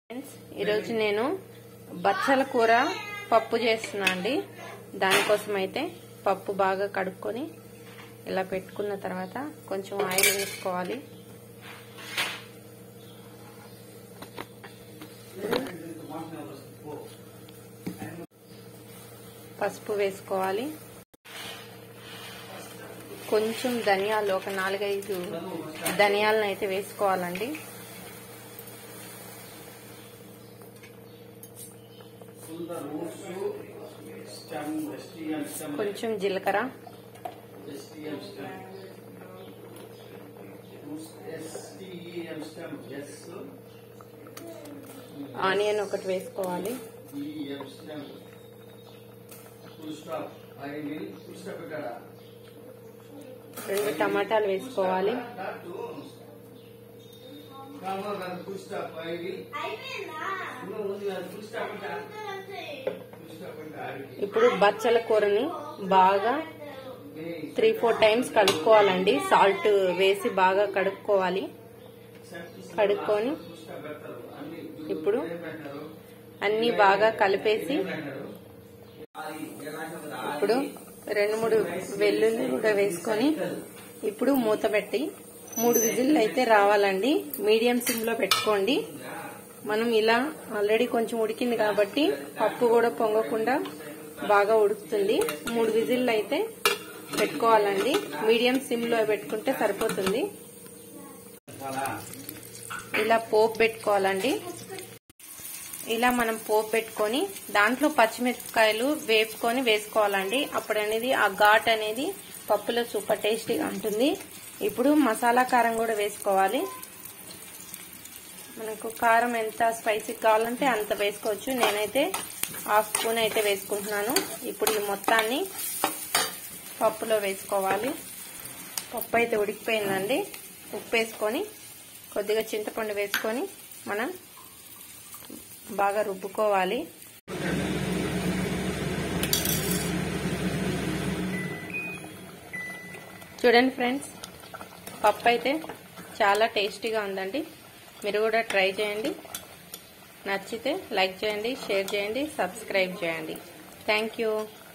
friends ఈరోజు నేను బచ్చల కూర పప్పు చేస్తున్నా అండి దానికోసం అయితే పప్పు బాగా కడుక్కొని ఇలా పెట్టుకున్న తర్వాత కొంచెం ఆయిల్ వేసుకోవాలి పసుపు వేసుకోవాలి కొంచెం ధనియాలు ఒక నాలుగైదు ధనియాలను అయితే వేసుకోవాలండి కొంచెం జీలకర్ర ఆనియన్ ఒకటి వేసుకోవాలి రెండు టమాటాలు వేసుకోవాలి ఇప్పుడు బచ్చల కూరని బాగా త్రీ ఫోర్ టైమ్స్ కడుక్కోవాలండి సాల్ట్ వేసి బాగా కడుక్కోవాలి కడుక్కొని ఇప్పుడు అన్ని బాగా కలిపేసి ఇప్పుడు రెండు మూడు వెల్లుల్లి కూడా వేసుకొని ఇప్పుడు మూత పెట్టి మూడు విజిల్లు అయితే రావాలండి మీడియం సిమ్ లో పెట్టుకోండి మనం ఇలా ఆల్రెడీ కొంచెం ఉడికింది కాబట్టి పప్పు కూడా పొంగకుండా బాగా ఉడుకుతుంది మూడు విజిల్లు అయితే పెట్టుకోవాలండి మీడియం సిమ్ లో పెట్టుకుంటే సరిపోతుంది ఇలా పోపు పెట్టుకోవాలండి ఇలా మనం పోపు పెట్టుకొని దాంట్లో పచ్చిమిరపకాయలు వేపుకొని వేసుకోవాలండి అప్పుడు అనేది ఆ ఘాట్ అనేది పప్పులో సూపర్ టేస్టీగా ఉంటుంది ఇప్పుడు మసాలా కారం కూడా వేసుకోవాలి మనకు కారం ఎంత స్పైసీ కావాలంటే అంత వేసుకోవచ్చు నేనైతే హాఫ్ స్పూన్ అయితే వేసుకుంటున్నాను ఇప్పుడు ఈ మొత్తాన్ని పప్పులో వేసుకోవాలి పప్పు అయితే ఉడికిపోయిందండి ఉప్పు వేసుకొని కొద్దిగా చింతపండు వేసుకొని మనం బాగా రుబ్బుకోవాలి చూడండి ఫ్రెండ్స్ పప్పు అయితే చాలా టేస్టీగా ఉందండి మీరు కూడా ట్రై చేయండి నచ్చితే లైక్ చేయండి షేర్ చేయండి సబ్స్క్రైబ్ చేయండి థ్యాంక్ యూ